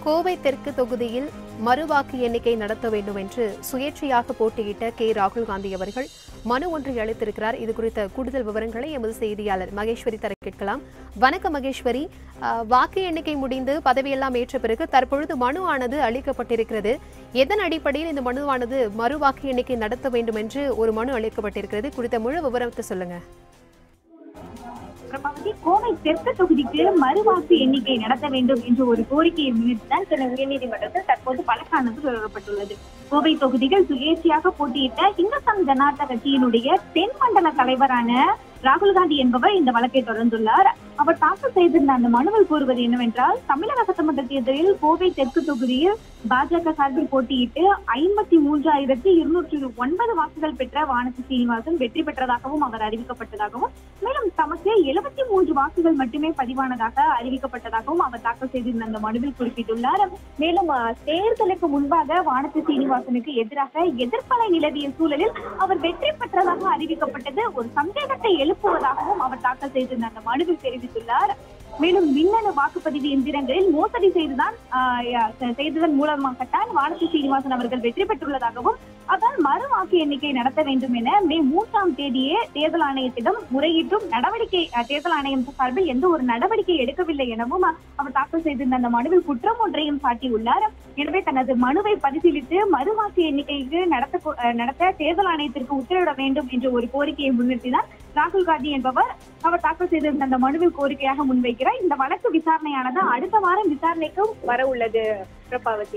கோவை தெற்கு தொகுதியில் மறுவாக்கு எண்ணிக்கை நடத்த வேண்டும் என்று சுயேட்சையாக போட்டியிட்ட கே ராகுல் காந்தி அவர்கள் மனு ஒன்றை அளித்திருக்கிறார் இது குறித்த கூடுதல் விவரங்களை எமது செய்தியாளர் மகேஸ்வரி தர கேட்கலாம் வணக்கம் மகேஸ்வரி அஹ், வாக்கு எண்ணிக்கை முடிந்து பதவியெல்லாம் ஏற்ற பிறகு தற்பொழுது மனு ஆனது அளிக்கப்பட்டிருக்கிறது எதன் அடிப்படையில் இந்த மனுவானது மறுவாக்கு எண்ணிக்கை நடத்த வேண்டும் என்று ஒரு மனு அளிக்கப்பட்டிருக்கிறது குறித்த முழு விவரத்தை சொல்லுங்க பிரபாவதி கோவை தெற்கு தொகுதிக்கு மறுவாக்கு எண்ணிக்கை நடத்த வேண்டும் என்ற ஒரு கோரிக்கையை முன்னிட்டுதான் சென்னை உயர்நீதிமன்றத்தில் தற்போது வழக்கானது தொடரப்பட்டுள்ளது கோவை தொகுதியில் சுயேட்சையாக போட்டியிட்ட இந்துஸ்தான் ஜனார்த்த கட்சியினுடைய தென் மண்டல தலைவரான ராகுல் காந்தி என்பவர் இந்த வழக்கை தொடர்ந்துள்ளார் அவர் தாக்கல் செய்திருந்த அந்த மனுவில் கூறுவது என்னவென்றால் தமிழக சட்டமன்ற தேர்தலில் கோவை தெற்கு தொகுதியில் பாஜக சார்பில் போட்டியிட்டு ஐம்பத்தி மூன்றாயிரத்தி இருநூற்றி ஒன்பது வாக்குகள் பெற்ற வானதி சீனிவாசன் வெற்றி பெற்றதாகவும் அவர் அறிவிக்கப்பட்டதாகவும் மேலும் தமக்கு எழுபத்தி மூன்று வாக்குகள் மட்டுமே பதிவானதாக அறிவிக்கப்பட்டதாகவும் அவர் தாக்கல் செய்திருந்த அந்த மனுவில் குறிப்பிட்டுள்ளார் மேலும் அஹ், தேர்தலுக்கு முன்பாக வானதி சீனிவாசனுக்கு எதிராக எதிர்ப்பலை நிலவிய சூழலில் அவர் வெற்றி பெற்றதாக அறிவிக்கப்பட்டது ஒரு சந்தேகத்தை எழுப்புவதாகவும் அவர் தாக்கல் செய்திருந்த அந்த மனுவில் தெரிவித்துள்ளார் மேலும் மின்னணு வாக்குப்பதிவு எந்திரங்களில் மோசடி செய்துதான் ஆஹ், ய- செய்ததன் மூலமாகத்தான் வானதி சீனிவாசன் அவர்கள் வெற்றி பெற்றுள்ளதாகவும் அதனால் மறு வாக்கு எண்ணிக்கை நடத்த வேண்டும் என மே மூன்றாம் தேதியே தேர்தல் ஆணையத்திடம் முறையிட்டும் நடவடிக்கை அஹ், தேர்தல் ஆணையம் சார்பில் எந்த ஒரு நடவடிக்கை எடுக்கவில்லை எனவும் அஹ், அவர் தாக்கல் செய்திருந்த அந்த மனுவில் குற்றம் ஒன்றையும் சாட்டியுள்ளார் எனவே தனது மனுவை பரிசீலித்து மறுவாக்கு எண்ணிக்கைக்கு நடத்த கோ- அஹ், நடத்த தேர்தல் ஆணையத்திற்கு உத்தரவிட வேண்டும் என்ற ஒரு கோரிக்கையை முன்னிறுத்தினார் ராகுல் காந்தி என்பவர் அவர் தாக்கல் செய்திருந்த அந்த மனுவில் கோரிக்கையாக முன்வைக்கிறார் இந்த வழக்கு விசாரணையானது அடுத்த வாரம் விசாரணைக்கும் வர உள்ளது பிரபாவதி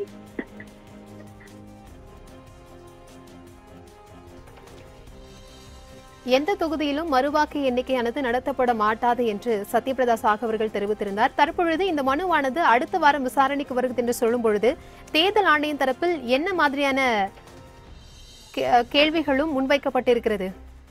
எந்த தொகுதியிலும் மறுவாக்கு எண்ணிக்கையானது நடத்தப்பட மாட்டாது என்று சத்யபிரதா சாகு அவர்கள் தெரிவித்திருந்தார் தற்பொழுது இந்த மனுவானது அடுத்த வாரம் விசாரணைக்கு வருகிறது என்று சொல்லும் பொழுது தேர்தல் ஆணையம் தரப்பில் என்ன மாதிரியான கே- கேள்விகளும் முன்வைக்கப்பட்டிருக்கிறது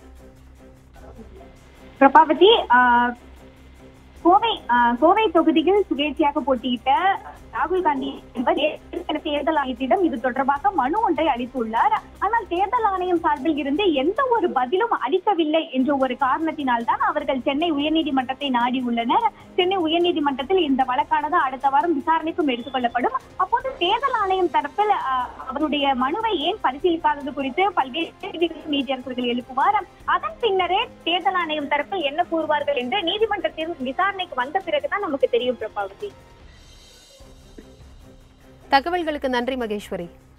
பிரபாவதி ஆஹ், கோவை ஆஹ், கோவை தொகுதியில் சுயேட்சையாக போட்டியிட்ட ராகுல் காந்தி என்பவர் ஏற்கனவே தேர்தல் ஆணையத்திடம் இது தொடர்பாக மனு ஒன்றை அளித்துள்ளார் ஆனால் தேர்தல் ஆணையம் சார்பில் இருந்து எந்த ஒரு பதிலும் அளிக்கவில்லை என்ற ஒரு காரணத்தினால் தான் அவர்கள் சென்னை உயர்நீதிமன்றத்தை நாடி உள்ளனர் சென்னை உயர்நீதிமன்றத்தில் இந்த வழக்கானது அடுத்த வாரம் விசாரணைக்கும் எடுத்துக் கொள்ளப்படும் அப்போது தேர்தல் ஆணையம் தரப்பில் ஆஹ், அவருடைய மனுவை ஏன் பரிசீலிக்காதது குறித்து பல்வேறு கேள்விகள் நீதியரசர்கள் எழுப்புவார் அதன் பின்னரே தேர்தல் ஆணையம் தரப்பில் என்ன கூறுவார்கள் என்று நீதிமன்றத்தின் விசாரணைக்கு வந்த பிறகுதான் நமக்கு தெரியும் பிரபாவதி தகவல்களுக்கு நன்றி மகேஸ்வரி